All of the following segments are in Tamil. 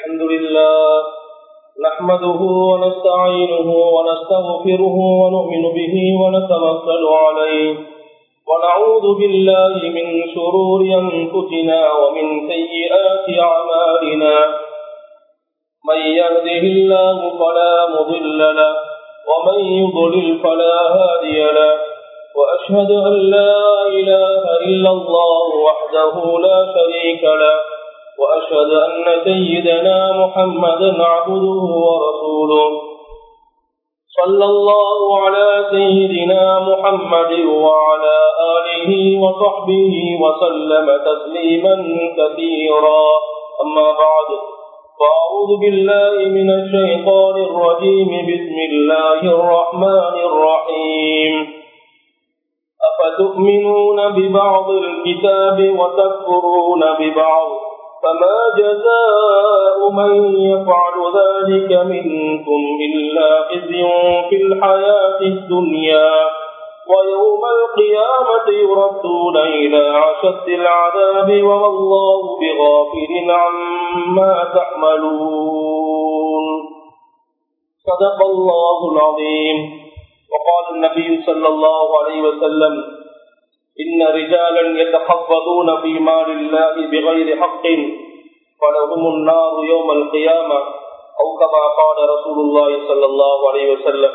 الحمد لله نحمده ونستعينه ونستغفره ونؤمن به ونتوكل عليه ونعوذ بالله من شرور أنفسنا ومن سيئات أعمالنا من يهده الله فلا مضل له ومن يضلل فلا هادي له وأشهد أن لا إله إلا الله وحده لا شريك له وأشهد أن سيدنا محمدا عبده ورسوله صلى الله على سيدنا محمد وعلى آله وصحبه وسلم تسليما كثيرا أما بعد فأعوذ بالله من الشيطان الرجيم بسم الله الرحمن الرحيم أفتؤمنون ببعض الكتاب وتكفرون ببعض فما جزاء من يفعل ذلك منكم إلا خزي في الحياة الدنيا ويوم القيامة يردون إلى أشد العذاب وما الله بغافل عما تعملون صدق الله العظيم وقال النبي صلى الله عليه وسلم إن رجالا يتخبطون في مال الله بغير حق فلهم النار يوم القيامة أو كما قال رسول الله صلى الله عليه وسلم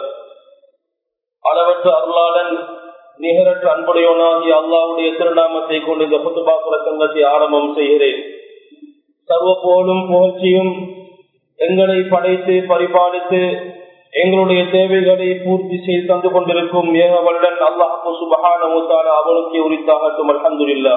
அளவற்ற அருளாளன் நிகரற்ற அன்புடையவனாகி அல்லாவுடைய திருநாமத்தை கொண்டு இந்த புத்துபா புலக்கங்கத்தை ஆரம்பம் செய்கிறேன் சர்வ போலும் புகழ்ச்சியும் எங்களை படைத்து பரிபாலித்து எங்களுடைய தேவைகளை பூர்த்தி செய்து தந்து கொண்டிருக்கும் ஏக வல்லன் அல்லாஹு சுபகான மூத்தான அவனுக்கு உரித்தாகட்டும் அலமதுல்லா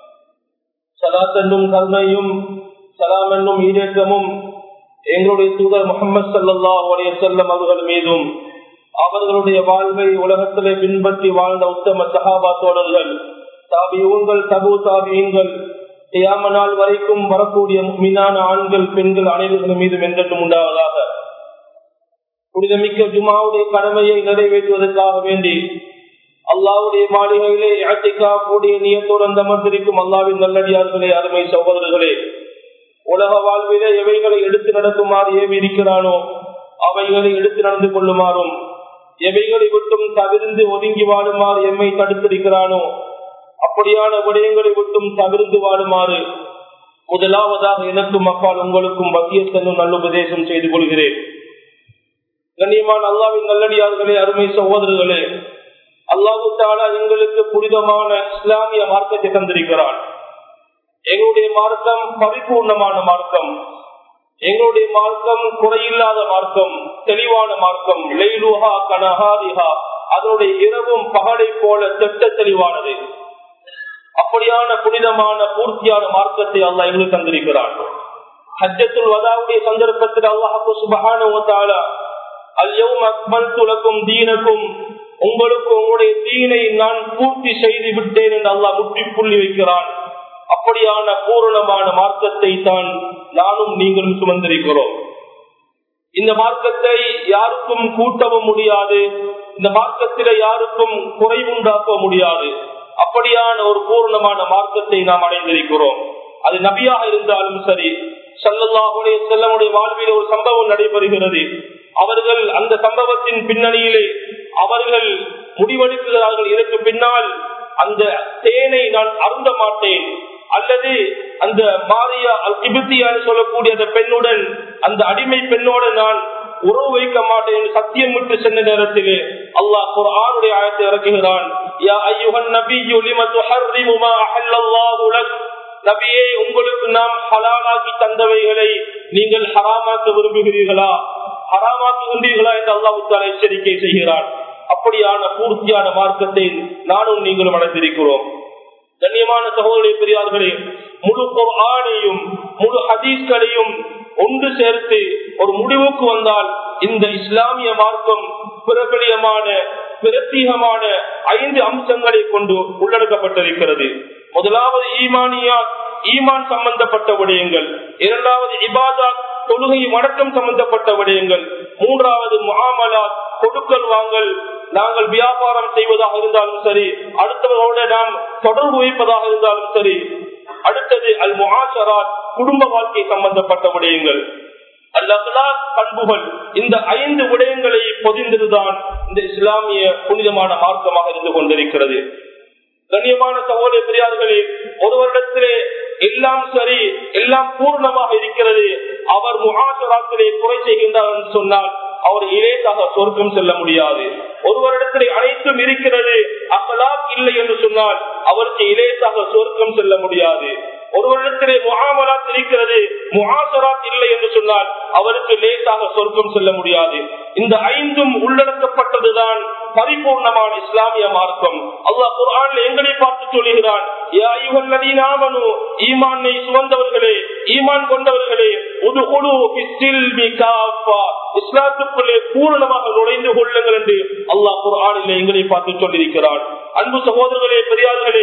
சலாத் என்னும் கருணையும் சலாம் என்னும் ஈடேற்றமும் எங்களுடைய தூதர் முகமது சல்லாஹ் உடைய செல்லம் அவர்கள் மீதும் அவர்களுடைய வாழ்வை உலகத்திலே பின்பற்றி வாழ்ந்த உத்தம சகாபா தோழர்கள் தாபியூன்கள் தபு தாபியங்கள் தியாம நாள் வரைக்கும் வரக்கூடிய மீனான ஆண்கள் பெண்கள் அனைவர்கள் மீதும் என்றென்றும் உண்டாவதாக புனிதமிக்க ஜுமாவுடைய கடமையை நிறைவேற்றுவதற்காக வேண்டி அல்லாவுடைய மாளிகையிலே அட்டிக்கா கூடிய நியத்துடன் அமர்ந்திருக்கும் அல்லாவின் நல்லடியார்களே அருமை சகோதரர்களே உலக வாழ்விலே எவைகளை எடுத்து நடக்குமாறு ஏவி இருக்கிறானோ அவைகளை எடுத்து நடந்து கொள்ளுமாறும் எவைகளை விட்டும் தவிர்ந்து ஒதுங்கி வாழுமாறு எம்மை தடுத்திருக்கிறானோ அப்படியான விடயங்களை விட்டும் தவிர்ந்து வாழுமாறு முதலாவதாக எனக்கும் அப்பால் உங்களுக்கும் மத்தியத்தனும் நல்லுபதேசம் செய்து கொள்கிறேன் கண்ணியமான அல்லாவின் நல்லடியார்களே அருமை சகோதரர்களே அல்லாஹு தாலா எங்களுக்கு புனிதமான இஸ்லாமிய மார்க்கத்தை தந்திருக்கிறான் எங்களுடைய மார்க்கம் பரிபூர்ணமான மார்க்கம் எங்களுடைய மார்க்கம் குறையில்லாத மார்க்கம் தெளிவான மார்க்கம் லெய்லுஹா கனஹாரிஹா அதனுடைய இரவும் பகலை போல திட்ட தெளிவானது அப்படியான புனிதமான பூர்த்தியான மார்க்கத்தை அல்லாஹ் எங்களுக்கு தந்திருக்கிறான் ஹஜ்ஜத்துல் வதாவுடைய சந்தர்ப்பத்தில் அல்லாஹு சுபஹான அல்யவும் அக்மல்துலக்கும் தீனக்கும் உங்களுக்கு உங்களுடைய தீனை நான் பூர்த்தி செய்து விட்டேன் என்று அல்லாஹ் முற்றி புள்ளி வைக்கிறான் அப்படியான பூரணமான மார்க்கத்தை தான் நானும் நீங்களும் சுமந்திருக்கிறோம் இந்த மார்க்கத்தை யாருக்கும் கூட்டவும் முடியாது இந்த மார்க்கத்தில யாருக்கும் குறைவுண்டாக்க முடியாது அப்படியான ஒரு பூர்ணமான மார்க்கத்தை நாம் அடைந்திருக்கிறோம் அது நபியாக இருந்தாலும் சரி சல்லல்லாஹுடைய செல்லமுடைய வாழ்வில் ஒரு சம்பவம் நடைபெறுகிறது அவர்கள் அந்த சம்பவத்தின் பின்னணியிலே அவர்கள் முடிவெடுக்கிறார்கள் இதற்கு பின்னால் அந்த தேனை நான் அருந்த மாட்டேன் அல்லது அந்த மாரியா அல் கிபித்தியான்னு சொல்லக்கூடிய அந்த பெண்ணுடன் அந்த அடிமை பெண்ணோட நான் உறவு வைக்க மாட்டேன் என்று சத்தியம் விட்டு சென்ற நேரத்திலே அல்லாஹ் குர்ஆனுடைய ஆயத்தை இறக்குகிறான் யா ஐயுஹன் நபியு லிம துஹர்ரிமு மா அஹல்லல்லாஹு லக் நபியே உங்களுக்கு நாம் ஹலாலாக்கி தந்தவைகளை நீங்கள் ஹராமாக்க விரும்புகிறீர்களா ஹராமாக்குகின்றீர்களா என்று அல்லாஹு எச்சரிக்கை செய்கிறான் அப்படியான பூர்த்தியான மார்க்கத்தை நானும் நீங்களும் அடைந்திருக்கிறோம் கண்ணியமான சகோதரி பெரியார்களே முழு ஆணையும் முழு ஹதீஸ்களையும் ஒன்று சேர்த்து ஒரு முடிவுக்கு வந்தால் இந்த இஸ்லாமிய மார்க்கம் பிரபலியமான பிரத்யேகமான ஐந்து அம்சங்களை கொண்டு உள்ளடக்கப்பட்டிருக்கிறது முதலாவது ஈமானியா ஈமான் சம்பந்தப்பட்ட விடயங்கள் இரண்டாவது இபாதா தொழுகை வணக்கம் சம்பந்தப்பட்ட விடயங்கள் மூன்றாவது முகாமலா கொடுக்கல் வாங்கல் நாங்கள் வியாபாரம் செய்வதாக இருந்தாலும் சரி அடுத்தவர்களோட நாம் தொடர்பு வைப்பதாக இருந்தாலும் சரி அடுத்தது அல் முகாசராத் குடும்ப வாழ்க்கை சம்பந்தப்பட்ட விடயங்கள் அல்லா பண்புகள் இந்த ஐந்து விடயங்களை பொதிந்ததுதான் இந்த இஸ்லாமிய புனிதமான மார்க்கமாக இருந்து கொண்டிருக்கிறது கண்ணியமான சகோதர பெரியார்களே ஒருவரிடத்திலே எல்லாம் சரி எல்லாம் பூர்ணமாக இருக்கிறது அவர் முகாசராத்திலே குறை செய்கின்றார் என்று சொன்னால் அவர் இலேசாக சொர்க்கம் செல்ல முடியாது ஒருவரிடத்திலே அனைத்தும் இருக்கிறது அகலாக் இல்லை என்று சொன்னால் அவருக்கு இலேசாக சொர்க்கம் செல்ல முடியாது ஒருவரிடத்திலே முகாமலாத் இருக்கிறது முகாசராத் இல்லை என்று சொன்னால் அவருக்கு லேசாக சொர்க்கம் செல்ல முடியாது இந்த ஐந்தும் உள்ளடக்கப்பட்டதுதான் பரிபூர்ணமான இஸ்லாமிய மார்க்கம் அல்லாஹ் குரான்ல எங்களை பார்த்து சொல்லுகிறான் ஈமானை சுமந்தவர்களே ஈமான் கொண்டவர்களே இஸ்லாத்துக்குள்ளே பூரணமாக நுழைந்து கொள்ளுங்கள் என்று அல்லாஹ் குரானில் எங்களை பார்த்து சொல்லியிருக்கிறான் அன்பு சகோதரர்களே பெரியார்களே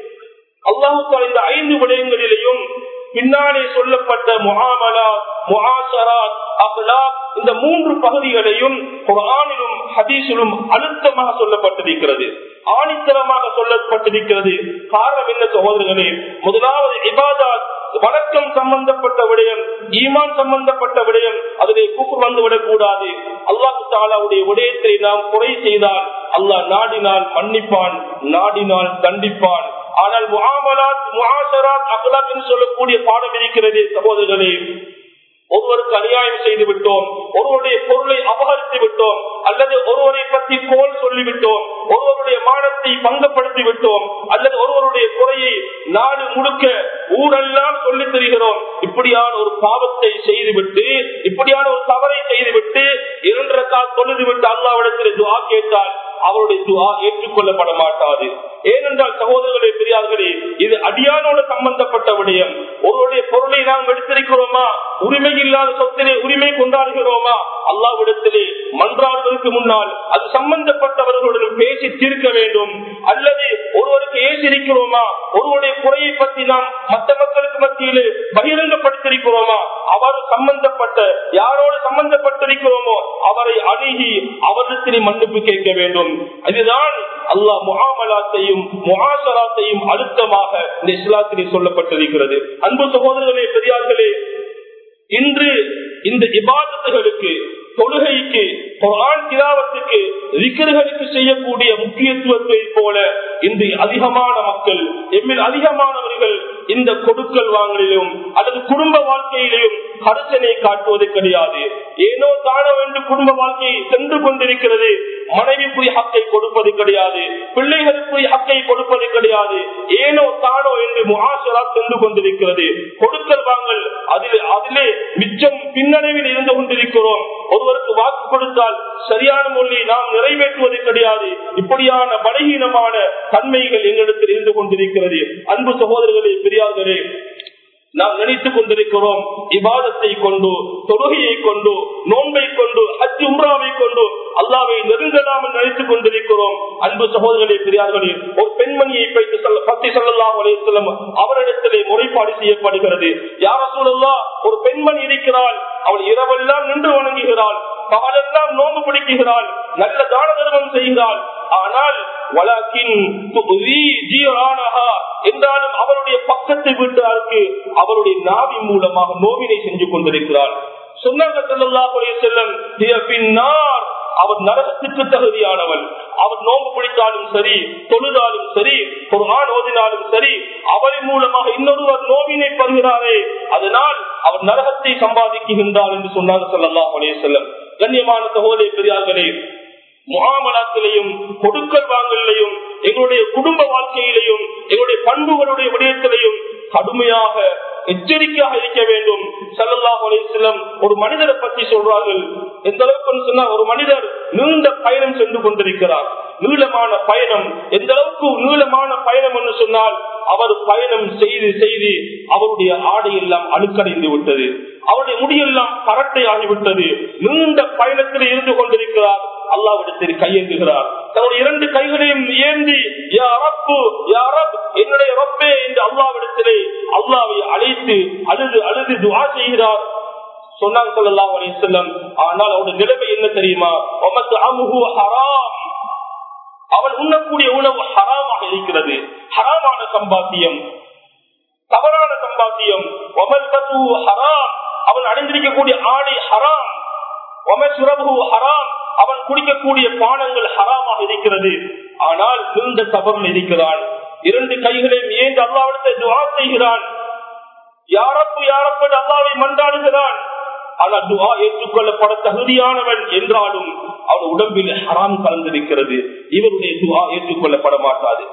அல்லாஹு இந்த ஐந்து விடயங்களிலேயும் பின்னாலே சொல்லப்பட்ட முகாமலா முகாசராத் அகலாக் இந்த மூன்று பகுதிகளையும் குரானிலும் ஹதீஸிலும் அழுத்தமாக சொல்லப்பட்டிருக்கிறது ஆணித்தரமாக சொல்லப்பட்டிருக்கிறது காரணம் என்ன சகோதரர்களே முதலாவது இபாதாத் வணக்கம் சம்பந்தப்பட்ட விடயம் ஈமான் சம்பந்தப்பட்ட விடயம் அதிலே கூப்பு வந்துவிடக் கூடாது அல்லாஹு தாலாவுடைய விடயத்தை நாம் குறை செய்தால் அல்லாஹ் நாடினால் மன்னிப்பான் நாடினால் தண்டிப்பான் ஆனால் முகாமலாத் முகாசராத் அகலாத் என்று சொல்லக்கூடிய பாடம் இருக்கிறது சகோதரர்களே ஒருவருக்கு அநியாயம் செய்து விட்டோம் ஒருவருடைய பொருளை அபகரித்து விட்டோம் அல்லது ஒருவரை பற்றி கோல் சொல்லிவிட்டோம் ஒருவருடைய மானத்தை பங்கப்படுத்தி விட்டோம் அல்லது ஒருவருடைய குறையை நாடு முழுக்க ஊரெல்லாம் சொல்லி தருகிறோம் இப்படியான ஒரு பாவத்தை செய்துவிட்டு இப்படியான ஒரு தவறை செய்துவிட்டு இரண்டரை கால் தொழுது விட்டு அல்லாவிடத்தில் துவா கேட்டால் அவருடைய துவா ஏற்றுக்கொள்ளப்பட மாட்டாது ஏனென்றால் சகோதரர்களே பெரியார்களே இது அடியானோடு சம்பந்தப்பட்ட விடயம் ஒருவருடைய பொருளை நாம் எடுத்திருக்கிறோமா உரிமை இல்லாத சொத்திலே உரிமை கொண்டாடுகிறோமா அல்லாவிடத்திலே மன்றாடுவதற்கு முன்னால் அது சம்பந்தப்பட்டவர்களுடன் பேசி தீர்க்க வேண்டும் அல்லது ஒருவருக்கு ஏசிருக்கிறோமா ஒருவருடைய குறையை பற்றி நாம் மற்ற மக்களுக்கு மத்தியிலே பகிரங்கப்படுத்திருக்கிறோமா அவர் சம்பந்தப்பட்ட யாரோடு சம்பந்தப்பட்டிருக்கிறோமோ அவரை அணுகி அவரிடத்திலே மன்னிப்பு கேட்க வேண்டும் இதுதான் அல்லாஹ் முகாமலாத்தையும் முகாசராத்தையும் அழுத்தமாக இந்த இஸ்லாத்திலே சொல்லப்பட்டிருக்கிறது அன்பு சகோதரர்களே பெரியார்களே இன்று இந்த இபாதத்துகளுக்கு தொழுகைக்கு குரான் கிராவத்துக்கு விக்கிரகளுக்கு செய்யக்கூடிய முக்கியத்துவத்தை போல இன்று அதிகமான மக்கள் எம்மில் அதிகமானவர்கள் இந்த கொடுக்கல் வாங்கலிலும் அல்லது குடும்ப வாழ்க்கையிலும் கருத்தனை காட்டுவது கிடையாது ஏனோ தான வேண்டும் குடும்ப வாழ்க்கை சென்று கொண்டிருக்கிறது மனைவிக்குரிய ஹக்கை கொடுப்பது கிடையாது பிள்ளைகளுக்குரிய ஹக்கை கொடுப்பது கிடையாது ஏனோ தானோ என்று முகாசரா சென்று கொண்டிருக்கிறது கொடுக்கல் வாங்கல் அதில் அதிலே மிச்சம் பின்னடைவில் இருந்து கொண்டிருக்கிறோம் ஒருவருக்கு வாக்கு கொடுத்தால் சரியான மொழியை நாம் நிறைவேற்றுவது கிடையாது இப்படியான பலகீனமான தன்மைகள் எங்களிடத்தில் இருந்து கொண்டிருக்கிறது அன்பு சகோதரர்களே பெரியார்களே நாம் நினைத்துக் கொண்டிருக்கிறோம் இவாதத்தை கொண்டு தொழுகையை கொண்டு நோன்பை கொண்டு ஹஜ் உம்ராவை கொண்டு அல்லாவை நெருங்கலாம் நினைத்துக் கொண்டிருக்கிறோம் அன்பு சகோதரர்களே பெரியார்களே ஒரு பெண்மணியை பத்தி சொல்லலாம் செல்லும் அவரிடத்திலே முறைப்பாடு செய்யப்படுகிறது யார சூழல்லா ஒரு பெண்மணி இருக்கிறாள் அவள் இரவெல்லாம் நின்று வணங்குகிறாள் பகலெல்லாம் நோன்பு பிடிக்குகிறாள் நல்ல தான தர்மம் செய்கிறாள் ஆனால் என்றாலும் அவருடைய பக்கத்து வீட்டாருக்கு அவருடைய நாவி மூலமாக நோவினை செஞ்சு கொண்டிருக்கிறாள் சொன்னார் அவர் நரகத்துக்கு தகுதியானவள் அவர் நோம்பு பிடித்தாலும் சரி தொழுதாலும் சரி ஒரு ஆண் ஓதினாலும் சரி அவரின் மூலமாக இன்னொருவர் நோவினை பருகிறாரே அதனால் அவர் நரகத்தை சம்பாதிக்குகின்றார் என்று சொன்னார் சொல்லலாம் அலைய செல்லம் கண்ணியமான சகோதரி பெரியார்களே முகாமலாத்திலையும் கொடுக்கல் வாங்கலையும் எங்களுடைய குடும்ப வாழ்க்கையிலையும் எங்களுடைய பண்புகளுடைய விடயத்திலையும் கடுமையாக எச்சரிக்கையாக இருக்க வேண்டும் சல்லல்லா அலிஸ்லம் ஒரு மனிதரை பற்றி சொல்றார்கள் எந்த அளவுக்கு சொன்னா ஒரு மனிதர் நீண்ட பயணம் சென்று கொண்டிருக்கிறார் நீளமான பயணம் எந்த அளவுக்கு நீளமான பயணம் என்று சொன்னால் அவர் பயணம் செய்து செய்து அவருடைய ஆடை எல்லாம் அணுக்கடைந்து விட்டது அவருடைய முடியெல்லாம் பரட்டை ஆகிவிட்டது நீண்ட பயணத்தில் இருந்து கொண்டிருக்கிறார் அல்லாவிடத்தில் கையேந்துகிறார் தன்னுடைய இரண்டு கைகளையும் ஏந்தி என்னுடைய ரப்பே என்று அல்லாவிடத்திலே அல்லாவை அழைத்து அழுது அழுது துவா செய்கிறார் சொன்னாங்க சொல்லலாம் செல்லம் ஆனால் அவருடைய நிலைமை என்ன தெரியுமா ஹராம் அவன் உண்ணக்கூடிய உணவு ஹராமாக இருக்கிறது ஹராமான சம்பாத்தியம் தவறான சம்பாத்தியம் ஹராம் அவன் அணிந்திருக்கக்கூடிய ஆடை ஹராம் ஹராம் அவன் குடிக்கக்கூடிய பானங்கள் ஹராமாக இருக்கிறது ஆனால் இருந்த தவறு இருக்கிறான் இரண்டு கைகளையும் ஏந்து அல்லாவிடத்தை துவா செய்கிறான் யாரப்பு யாரப்பு அல்லாவை மன்றாடுகிறான் ஆனால் துவா ஏற்றுக்கொள்ளப்பட தகுதியானவன் என்றாலும் அவன் உடம்பில் ஹராம் கலந்திருக்கிறது இவருடைய துவா ஏற்றுக்கொள்ளப்பட மாட்டாது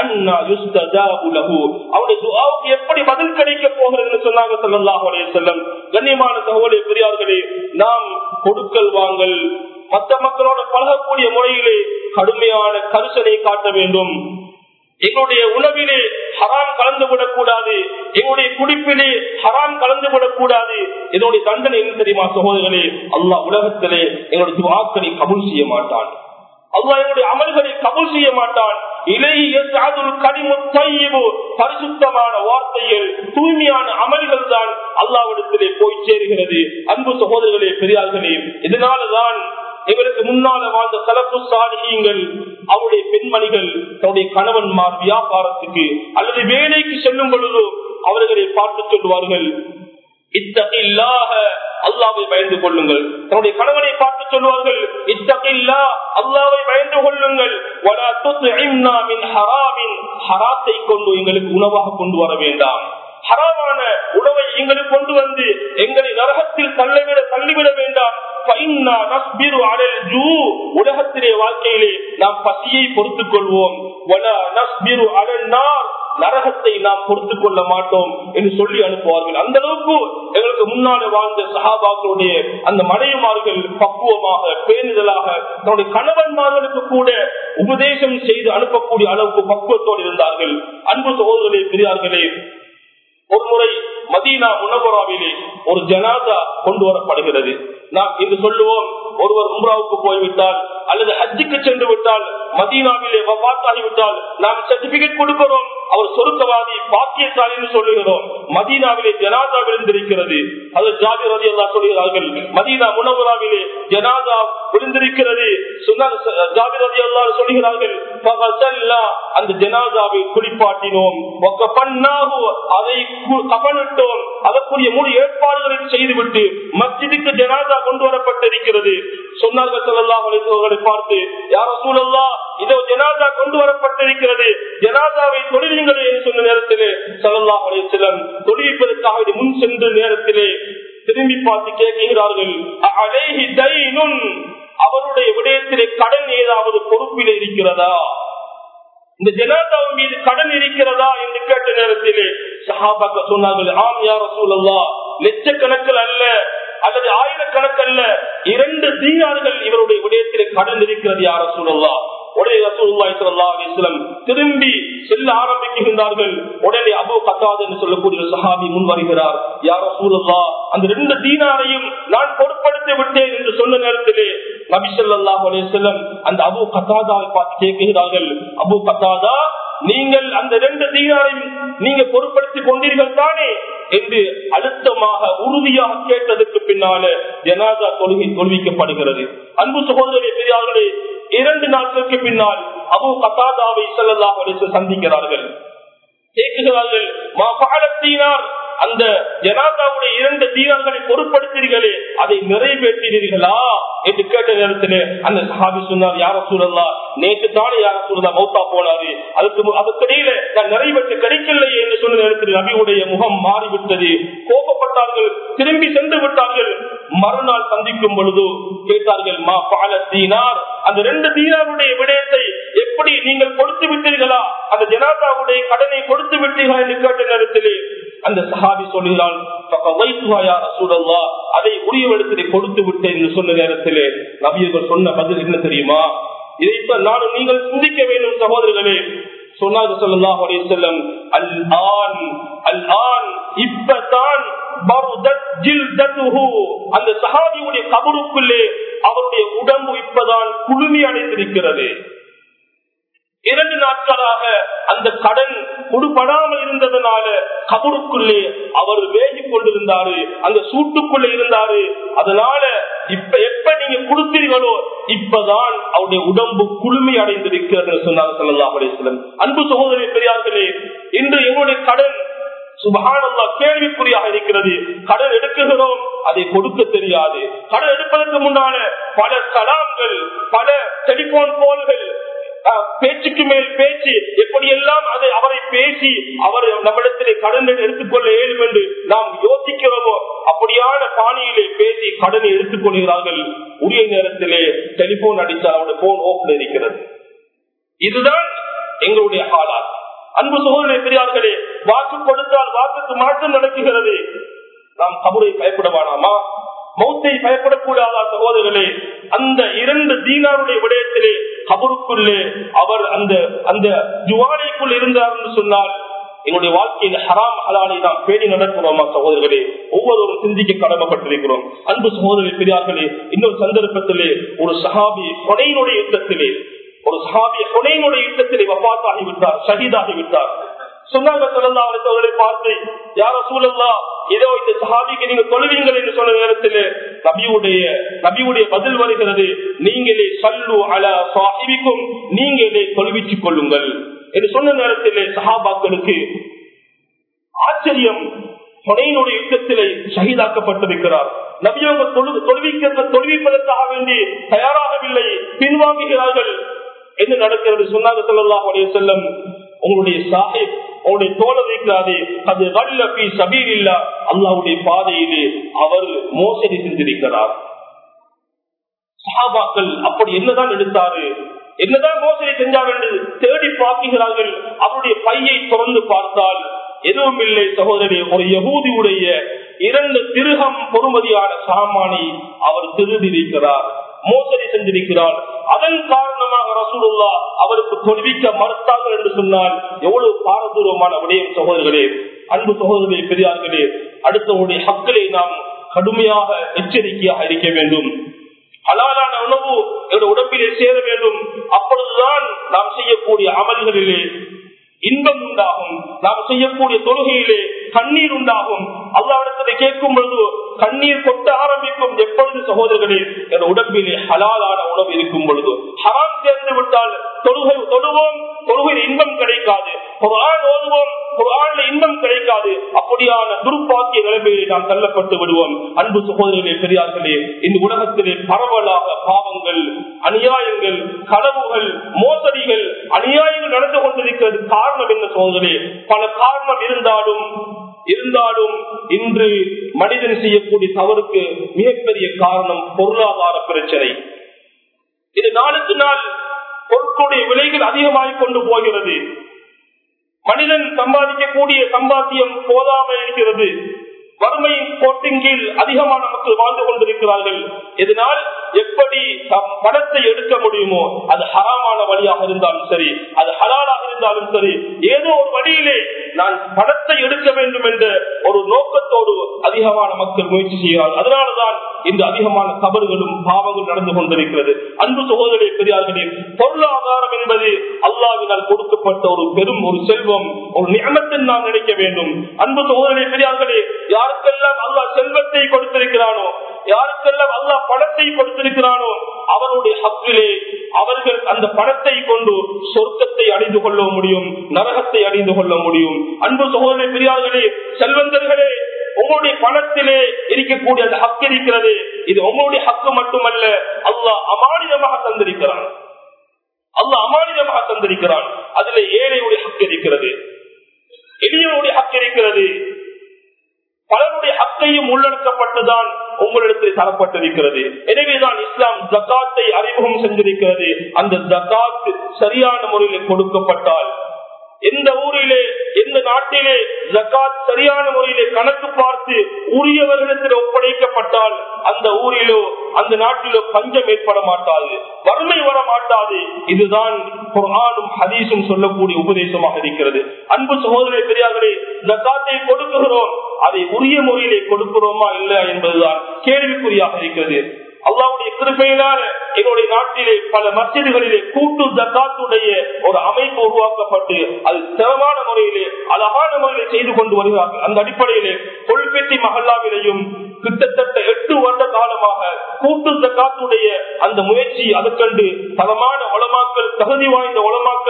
அவருடைய துவாவுக்கு எப்படி பதில் கிடைக்க போகிறது சொன்னாங்க சொல்லலாம் செல்லம் கண்ணியமான சகோதரி பெரியார்களே நாம் கொடுக்கல் வாங்கல் மற்ற மக்களோட பழகக்கூடிய முறையிலே கடுமையான கரிசனை காட்ட வேண்டும் எங்களுடைய உணவிலே ஹராம் கலந்து விடக்கூடாது எங்களுடைய குடிப்பிலே ஹராம் கலந்து விடக்கூடாது இதனுடைய தண்டனை என்ன தெரியுமா சகோதரர்களே அல்லா உலகத்திலே எங்களுடைய துவாக்களை கபுல் செய்ய மாட்டான் அல்லா என்னுடைய அமல்களை கபுல் செய்ய மாட்டான் பரிசுத்தமான வார்த்தைகள் தூய்மையான அமல்கள் தான் அல்லாவிடத்திலே போய் சேருகிறது அன்பு சகோதரர்களே பெரியார்களே இதனாலதான் இவருக்கு முன்னால வாழ்ந்த தலப்பு சாலிகள் அவருடைய பெண்மணிகள் தன்னுடைய கணவன்மார் வியாபாரத்துக்கு அல்லது வேலைக்கு செல்லும் பொழுது அவர்களை பார்த்து சொல்வார்கள் இத்தகையில்லாக அல்லாவை பயந்து கொள்ளுங்கள் தன்னுடைய கணவனை பார்த்து சொல்வார்கள் இத்தகையில்லா அல்லாவை பயந்து கொள்ளுங்கள் ஹராத்தை கொண்டு எங்களுக்கு உணவாக கொண்டு வர வேண்டாம் ஹராமான உணவை எங்களுக்கு கொண்டு வந்து எங்களை நரகத்தில் தள்ளிவிட தள்ளிவிட வேண்டாம் உலகத்திலே வாழ்க்கையிலே நாம் பசியை பொறுத்துக் கொள்வோம் நரகத்தை நாம் பொறுத்துக் கொள்ள மாட்டோம் என்று சொல்லி அனுப்புவார்கள் அந்த அளவுக்கு எங்களுக்கு முன்னாடி வாழ்ந்த சகாபாக்களுடைய அந்த மனைவிமார்கள் பக்குவமாக பேணுதலாக தன்னுடைய கணவன்மார்களுக்கு கூட உபதேசம் செய்து அனுப்பக்கூடிய அளவுக்கு பக்குவத்தோடு இருந்தார்கள் அன்பு சகோதரர்களே பெரியார்களே ஒரு முறை மதீனா உணவராவிலே ஒரு ஜனாதா கொண்டு வரப்படுகிறது நாம் இன்று சொல்லுவோம் ஒருவர் உம்ராவுக்கு போய்விட்டால் அல்லது ஹஜ்ஜுக்கு சென்று விட்டால் மதீனாவிலே வபாத்தாகிவிட்டால் நாம் சர்டிபிகேட் கொடுக்கிறோம் அவர் சொருக்கவாதி பாக்கியசாலின்னு சொல்லுகிறோம் மதீனாவிலே ஜனாதா விழுந்திருக்கிறது அது ஜாதி ரதி அல்லா சொல்கிறார்கள் மதீனா முனவராவிலே ஜனாதா விழுந்திருக்கிறது ஜாதி ரதி அல்லா சொல்கிறார்கள் அந்த ஜனாதாவை குளிப்பாட்டினோம் அதை கவனிட்டோம் அதற்குரிய முழு ஏற்பாடுகளை செய்துவிட்டு மஸ்ஜிதுக்கு ஜனாதா கொண்டு வரப்பட்டிருக்கிறது சொன்னார்கள் செல்லா பார்த்து யார சூழல்லா இதோ ஜனாதா கொண்டு வரப்பட்டிருக்கிறது ஜனாதாவை தொழிலுங்கள் என்று சொன்ன நேரத்திலே சல்லா அலிசலம் தொழில்ப்பதற்காக முன் சென்ற நேரத்திலே திரும்பி பார்த்து கேட்கிறார்கள் அவருடைய விடயத்திலே கடன் ஏதாவது பொறுப்பில் இருக்கிறதா இந்த ஜனாதாவின் மீது கடன் இருக்கிறதா என்று கேட்ட நேரத்திலே சஹாபாக்க சொன்னார்கள் ஆம் யார சூழல்லா லட்சக்கணக்கில் அல்ல அல்லது ஆயிரக்கணக்கல்ல இரண்டு தீனார்கள் இவருடைய விடயத்திலே கடன் இருக்கிறது யார சூழல்லா உடனே ரசூல்லாஸ்லம் திரும்பி செல்ல ஆரம்பிக்கின்றார்கள் உடனே அபு கத்தாது என்று சொல்லக்கூடிய சஹாபி முன் வருகிறார் யார சூழல்லா அந்த ரெண்டு தீனாரையும் நான் பொருட்படுத்தி விட்டேன் என்று சொன்ன நேரத்திலே நபிசல்லா செல்லம் அந்த அபு கத்தாதாவை பார்த்து கேட்கிறார்கள் அபு கத்தாதா நீங்கள் அந்த ரெண்டு தீனாரையும் நீங்க பொருட்படுத்திக் கொண்டீர்கள் தானே என்று அழுத்தமாக உறுதியாக கேட்டதற்கு பின்னால ஜனாதா தொழுகை தொழுவிக்கப்படுகிறது அன்பு சகோதரி பெரியார்களே இரண்டு நாட்களுக்கு பின்னால் அபு கத்தாதாவை செல்லல்லாஹ் சந்திக்கிறார்கள் கேட்கிறார்கள் மா பாலத்தீனார் அந்த ஜனாதாவுடைய இரண்டு தீனங்களை பொருட்படுத்தீர்களே அதை நிறைவேற்றினீர்களா என்று கேட்ட நேரத்திலே அந்த சஹாபி சொன்னார் யார சூழல்லா நேற்று தானே யார சூழலா மௌத்தா போனாரு அதுக்கு அதுக்கிடையில நான் நிறைவேற்ற கிடைக்கலையே என்று சொன்ன நேரத்தில் நபியுடைய முகம் மாறிவிட்டது கோபப்பட்டார்கள் திரும்பி சென்று விட்டார்கள் மறுநாள் சந்திக்கும் பொழுது கேட்டார்கள் மா பால தீனார் அந்த ரெண்டு தீனாருடைய விடயத்தை எப்படி நீங்கள் கொடுத்து விட்டீர்களா அந்த ஜனாதாவுடைய கடனை கொடுத்து விட்டீர்களா என்று கேட்ட நேரத்திலே அந்த சஹாபி சொல்கிறான் அதை உரியவஇடத்திலே கொடுத்து விட்டேன் என்று சொன்ன நேரத்திலே நபியர்கள் சொன்ன பதில் என்ன தெரியுமா இதைத்தான் நானும் நீங்கள் சிந்திக்க வேண்டும் சகோதரர்களே சொன்னாங்க சொல்லலாம் செல்லம் அல் ஆன் அல் ஆன் இப்பதான் அந்த சஹாபியுடைய கபருக்குள்ளே அவருடைய உடம்பு இப்பதான் குளுமி அடைந்திருக்கிறது இரண்டு நாட்களாக அந்த கடன் கொடுபடாமல் இருந்ததுனால கபருக்குள்ளே அவர் வேகி கொண்டிருந்தாரு அந்த சூட்டுக்குள்ளே இருந்தாரு அதனால இப்ப எப்ப நீங்க கொடுத்தீர்களோ இப்பதான் அவருடைய உடம்பு குளுமை அடைந்திருக்கிறது சொன்னார் சல்லா அலிஸ்லம் அன்பு சகோதரி பெரியார்களே இன்று எங்களுடைய கடன் சுபகானல்லா கேள்விக்குறியாக இருக்கிறது கடன் எடுக்குகிறோம் அதை கொடுக்க தெரியாது கடன் எடுப்பதற்கு முன்னால பல கலாம்கள் பல டெலிபோன் போன்கள் பேச்சுக்கு மேல் பேச்சு எப்படியெல்லாம் அதை அவரை பேசி அவர் நம்மிடத்திலே கடன் எடுத்துக்கொள்ள இயலும் என்று நாம் யோசிக்கிறோமோ அப்படியான பாணியிலே பேசி கடனை எடுத்துக் கொள்கிறார்கள் உரிய நேரத்திலே டெலிபோன் அடித்தால் அவருடைய போன் ஓப்பன் இருக்கிறது இதுதான் எங்களுடைய காலாத் அன்பு சோதனை பெரியார்களே வாக்கு கொடுத்தால் வாக்குக்கு மாற்றம் நடக்குகிறது நாம் கபரை பயப்பட வேணாமா மௌத்தை பயப்படக்கூடாதா சகோதரர்களே அந்த இரண்டு தீனாருடைய விடயத்திலே கபருக்குள்ளே அவர் அந்த அந்த ஜுவாலைக்குள் இருந்தார் என்று சொன்னால் எங்களுடைய வாழ்க்கையில் ஹராம் ஹலாலை நாம் பேணி நடக்கிறோமா சகோதரர்களே ஒவ்வொருவரும் சிந்திக்க கடமைப்பட்டிருக்கிறோம் அன்பு சகோதரி பெரியார்களே இன்னொரு சந்தர்ப்பத்திலே ஒரு சஹாபி கொடையினுடைய யுத்தத்திலே ஒரு சஹாபி கொடையினுடைய யுத்தத்திலே வப்பாத்தாகி விட்டார் ஷஹீதாகி விட்டார் சொன்னாங்க சொல்லலாம் அவர்களை பார்த்து யார சூழல்லா ஏதோ இந்த சஹாபிக்கு நீங்க தொழுவீங்கள் என்று சொன்ன நேரத்தில் நபியுடைய நபியுடைய பதில் வருகிறது நீங்களே சல்லு அல சாஹிபிக்கும் நீங்களே தொழுவிச்சுக் கொள்ளுங்கள் என்று சொன்ன நேரத்திலே சஹாபாக்களுக்கு ஆச்சரியம் கொடையினுடைய யுத்தத்திலே ஷஹீதாக்கப்பட்டிருக்கிறார் நபியவங்க தொழுவிக்க தொழுவிப்பதற்காக வேண்டி தயாராகவில்லை பின்வாங்குகிறார்கள் என்ன நடக்கிறது சொன்னாங்க சொல்லலாம் உடைய செல்லம் உங்களுடைய சாஹிப் உங்களுடைய தோழர் இருக்கிறாரே அது வல்ல பி சபீர் இல்ல அல்லாவுடைய பாதையிலே அவர் மோசடி செஞ்சிருக்கிறார் சஹாபாக்கள் அப்படி என்னதான் எடுத்தாரு என்னதான் மோசடி செஞ்சார் என்று தேடி பார்க்கிறார்கள் அவருடைய பையை திறந்து பார்த்தால் எதுவும் இல்லை சகோதரி ஒரு யகூதியுடைய இரண்டு திருகம் பொறுமதியான சாமானை அவர் திருதிருக்கிறார் மோசடி செஞ்சிருக்கிறார் அதன் காரணமாக ரசூலுல்லா அவருக்கு தொழுவிக்க மறுத்தார்கள் என்று சொன்னால் எவ்வளவு பாரதூரமான விடயம் சகோதரர்களே அன்பு சகோதரர்களே பெரியார்களே அடுத்தவருடைய ஹக்களை நாம் கடுமையாக எச்சரிக்கையாக இருக்க வேண்டும் ஹலாலான உணவு என்னுடைய உடம்பிலே சேர வேண்டும் அப்பொழுதுதான் நாம் செய்யக்கூடிய அமல்களிலே இன்பம் உண்டாகும் நாம் செய்யக்கூடிய தொழுகையிலே கண்ணீர் உண்டாகும் அல்லாவிடத்தை கேட்கும் பொழுது கண்ணீர் கொட்ட ஆரம்பிக்கும் எப்பொழுது சகோதரர்களே என் உடம்பிலே ஹலாலான உணவு இருக்கும் பொழுது ஹராம் சேர்ந்து விட்டால் தொழுகை தொழுவோம் தொழுகையில் இன்பம் கிடைக்காது ஒரு ஆள் ஓதுவோம் ஒரு ஆள்ல இன்பம் கிடைக்காது அப்படியான துர்ப்பாக்கிய நிலைமையை நாம் தள்ளப்பட்டு விடுவோம் அன்பு சகோதரர்களே பெரியார்களே இந்த உலகத்திலே பரவலாக பாவங்கள் அநியாயங்கள் களவுகள் மோசடிகள் அநியாயங்கள் நடந்து கொண்டிருக்கிறது காரணம் என்ன சகோதரே பல காரணம் இருந்தாலும் இருந்தாலும் இன்று மனிதன் செய்யக்கூடிய தவறுக்கு மிகப்பெரிய காரணம் பொருளாதார பிரச்சனை இது நாளுக்கு நாள் பொருட்களுடைய விலைகள் அதிகமாகிக் கொண்டு போகிறது மனிதன் சம்பாதிக்கக்கூடிய சம்பாத்தியம் போதாமல் இருக்கிறது வறுமையின் கோட்டின் கீழ் அதிகமான மக்கள் வாழ்ந்து கொண்டிருக்கிறார்கள் இதனால் எப்படி தம் பணத்தை எடுக்க முடியுமோ அது ஹராமான வழியாக இருந்தாலும் சரி அது ஹலாலாக இருந்தாலும் சரி ஏதோ ஒரு வழியிலே நான் பணத்தை எடுக்க வேண்டும் என்ற ஒரு நோக்கத்தோடு அதிகமான மக்கள் முயற்சி செய்கிறார்கள் அதனாலதான் இந்த அதிகமான தவறுகளும் பாவங்கள் நடந்து கொண்டிருக்கிறது அன்பு சகோதரி பெரியார்களே பொருளாதாரம் என்பது அல்லாவினால் கொடுக்கப்பட்ட ஒரு பெரும் ஒரு செல்வம் ஒரு நியமத்தை நாம் நினைக்க வேண்டும் அன்பு சகோதரி பெரியார்களே யாருக்கெல்லாம் அல்லாஹ் செல்வத்தை கொடுத்திருக்கிறானோ யாருக்கெல்லாம் அல்லாஹ் பணத்தை கொடுத்திருக்கிறானோ அவருடைய ஹக்கிலே அவர்கள் அந்த பணத்தை கொண்டு சொர்க்கத்தை அடைந்து கொள்ள முடியும் நரகத்தை அடைந்து கொள்ள முடியும் அன்பு சகோதரி பெரியார்களே செல்வந்தர்களே உங்களுடைய பணத்திலே இருக்கக்கூடிய அந்த ஹக்கு இருக்கிறது இது உங்களுடைய ஹக்கு மட்டுமல்ல அல்லாஹ் அமானிதமாக தந்திருக்கிறான் அல்லாஹ் அமானிதமாக தந்திருக்கிறான் அதுல ஏழையுடைய ஹக்கு இருக்கிறது எளியனுடைய ஹக்கு இருக்கிறது பலருடைய ஹக்கையும் உள்ளடக்கப்பட்டுதான் உங்களிடத்தில் தரப்பட்டிருக்கிறது எனவேதான் இஸ்லாம் ஜக்காத்தை அறிமுகம் செஞ்சிருக்கிறது அந்த ஜக்காத் சரியான முறையில் கொடுக்கப்பட்டால் எந்த ஊரிலே எந்த நாட்டிலே ஜக்காத் சரியான முறையிலே கணக்கு பார்த்து உரியவர்களிடத்தில் ஒப்படைக்கப்பட்டால் அந்த ஊரிலோ அந்த நாட்டிலோ பஞ்சம் ஏற்பட மாட்டாது வறுமை வர மாட்டாது இதுதான் குரானும் ஹதீஸும் சொல்லக்கூடிய உபதேசமாக இருக்கிறது அன்பு சகோதர பெரியார்களே ஜக்காத்தை கொடுக்குகிறோம் அதை உரிய முறையிலே கொடுக்கிறோமா இல்லையா என்பதுதான் கேள்விக்குறியாக இருக்கிறது அல்லாவுடைய கிருப்பையினால எங்களுடைய நாட்டிலே பல மசிதிகளிலே கூட்டு ஜக்காத்துடைய ஒரு அமைப்பு உருவாக்கப்பட்டு அது சிரமமான முறையிலே அழகான முறையிலே செய்து கொண்டு வருகிறார்கள் அந்த அடிப்படையிலே கொள்பெட்டி மகல்லாவிலையும் கிட்டத்தட்ட எட்டு வருட காலமாக கூட்டு ஜக்காத்துடைய அந்த முயற்சி அதுக்கண்டு தரமான உளமாக்கல் தகுதி வாய்ந்த உளமாக்கல்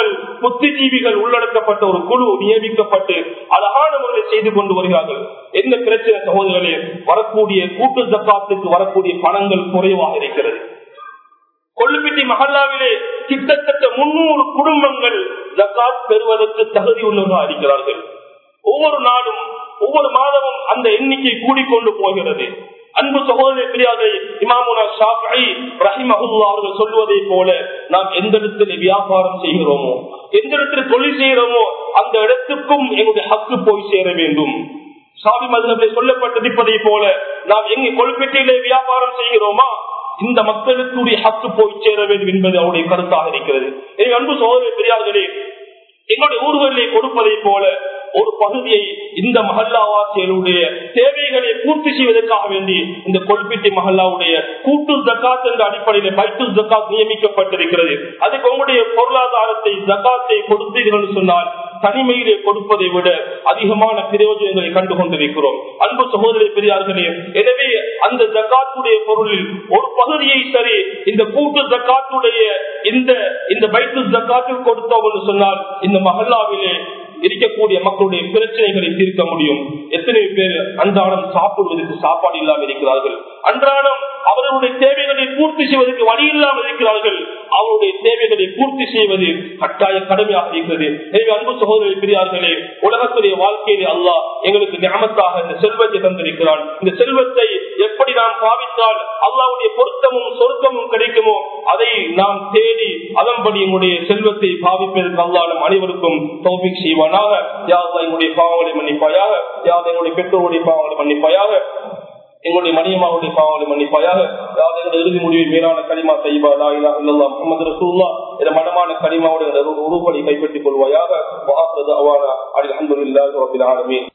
உலமாக்கள் புத்திஜீவிகள் உள்ளடக்கப்பட்ட ஒரு குழு நியமிக்கப்பட்டு அழகான முறையில் செய்து கொண்டு வருகிறார்கள் என்ன பிரச்சனை சகோதரர்களே வரக்கூடிய கூட்டு ஜக்காத்துக்கு வரக்கூடிய பணங்கள் குறைவாக இருக்கிறது கொள்ளுப்பிட்டி மஹல்லாவிலே கிட்டத்தட்ட முன்னூறு குடும்பங்கள் ஜக்காத் பெறுவதற்கு தகுதி உள்ளவர்களாக இருக்கிறார்கள் ஒவ்வொரு நாளும் ஒவ்வொரு மாதமும் அந்த எண்ணிக்கை கூடிக்கொண்டு போகிறது அன்பு சகோதர பிரியாதை இமாமுனா ஷாஃபி ரஹிமஹுல்லா அவர்கள் சொல்வதை போல நாம் எந்த இடத்துல வியாபாரம் செய்கிறோமோ எந்த இடத்துல தொழில் செய்கிறோமோ அந்த இடத்துக்கும் எங்களுடைய ஹக்கு போய் சேர வேண்டும் சாவி மதுரை சொல்லப்பட்டிருப்பதை போல நாம் எங்க கொள்பெட்டியிலே வியாபாரம் செய்கிறோமா இந்த மக்களுக்குரிய ஹக்கு போய் சேர வேண்டும் என்பது அவருடைய கருத்தாக இருக்கிறது எனவே அன்பு சகோதர பெரியார்களே எங்களுடைய ஊர்களிலே கொடுப்பதை போல ஒரு பகுதியை இந்த மஹல்லாவாசியருடைய தேவைகளை பூர்த்தி செய்வதற்காக வேண்டி இந்த கொல்பிட்டி மஹல்லாவுடைய கூட்டு ஜக்காத் என்ற அடிப்படையில் பைத்து ஜக்காத் நியமிக்கப்பட்டிருக்கிறது அதுக்கு உங்களுடைய பொருளாதாரத்தை ஜக்காத்தை கொடுத்தீர்கள் சொன்னால் தனிமையிலே கொடுப்பதை விட அதிகமான பிரயோஜனங்களை கண்டு கொண்டிருக்கிறோம் அன்பு சகோதரி பெரியார்களே எனவே அந்த ஜக்காத்துடைய பொருளில் ஒரு பகுதியை சரி இந்த கூட்டு ஜக்காத்துடைய இந்த இந்த பைத்து ஜக்காத்தில் கொடுத்தோம் என்று சொன்னால் இந்த மஹல்லாவிலே இருக்கக்கூடிய மக்களுடைய பிரச்சனைகளை தீர்க்க முடியும் எத்தனை பேர் அன்றாடம் சாப்பிடுவதற்கு சாப்பாடு இல்லாமல் இருக்கிறார்கள் அன்றாடம் அவர்களுடைய தேவைகளை பூர்த்தி செய்வதற்கு வழி இல்லாமல் இருக்கிறார்கள் அவருடைய தேவைகளை பூர்த்தி செய்வது கட்டாய கடமையாக இருக்கிறது எனவே அன்பு சகோதரி பெரியார்களே உலகத்துடைய வாழ்க்கையிலே அல்லாஹ் எங்களுக்கு ஞாபகத்தாக இந்த செல்வத்தை தந்திருக்கிறான் இந்த செல்வத்தை எப்படி நாம் பாவித்தால் அல்லாவுடைய பொருத்தமும் சொருக்கமும் கிடைக்குமோ அதை நாம் தேடி அதன்படி எங்களுடைய செல்வத்தை பாவிப்பதற்கு அல்லாஹ் நம் அனைவருக்கும் தௌபிக் செய்வானாக யார் எங்களுடைய பாவங்களை மன்னிப்பாயாக யார் எங்களுடைய பெற்றோருடைய பாவங்களை மன்னிப்பாயாக எங்களுடைய மணியமாவுடைய பாவங்களை மன்னிப்பாயாக யாவது எங்களுடைய இறுதி முடிவை மேலான களிமா செய்வா லாயிலா இல்லல்லா முகமது ரசூல்லா இந்த மனமான களிமாவுடைய உருப்படி கைப்பற்றிக் கொள்வாயாக அவானா அலி அஹமதுல்லாஹி ரபில் ஆலமீன்